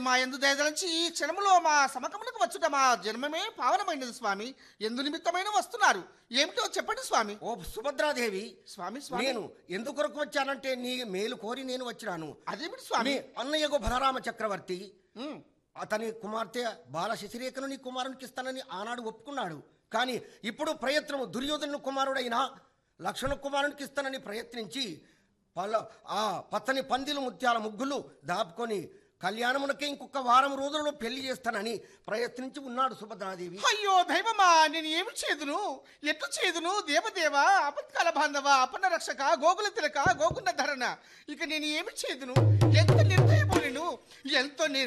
మా ఎందు దయదలంచి ఈ క్షణములో మా సమకమునకు వచ్చుట మా జన్మమే పావనమైనది స్వామి ఎందు నిమిత్తమైన వస్తున్నారు ఏమిటో చెప్పండి స్వామి ఓ సుభద్రాదేవి స్వామి స్వామి నేను ఎందుకొరకు వచ్చానంటే నీ మేలు కోరి నేను వచ్చినాను అదేమిటి మీ స్వామి అన్నయ్యకు బలరామ చక్రవర్తి ఉమ్, అతని కుమార్తె బాల శశిరేఖను నీ కుమారునికి ఇస్తానని ఆనాడు ఒప్పుకున్నాడు కానీ ఇప్పుడు ప్రయత్నము దుర్యోధను కుమారుడైన లక్ష్మణ కుమారునికి ఇస్తానని ప్రయత్నించి పల ఆ పచ్చని పందిలు ముత్యాల ముగ్గులు దాపుకొని కళ్యాణమునకే ఇంకొక వారం రోజులలో పెళ్లి చేస్తానని ప్రయత్నించి ఉన్నాడు సుభద్రాదేవి అయ్యో దైవమా నేను ఏమి చేదును ఎట్లు చేదును దేవదేవ అపత్కాల బాంధవ అపన్న రక్షక గోకుల తిలక గోకుల ధరణ ఇక నేను ఏమి చేదును ఎంత నిర్దయము నేను ఎంతో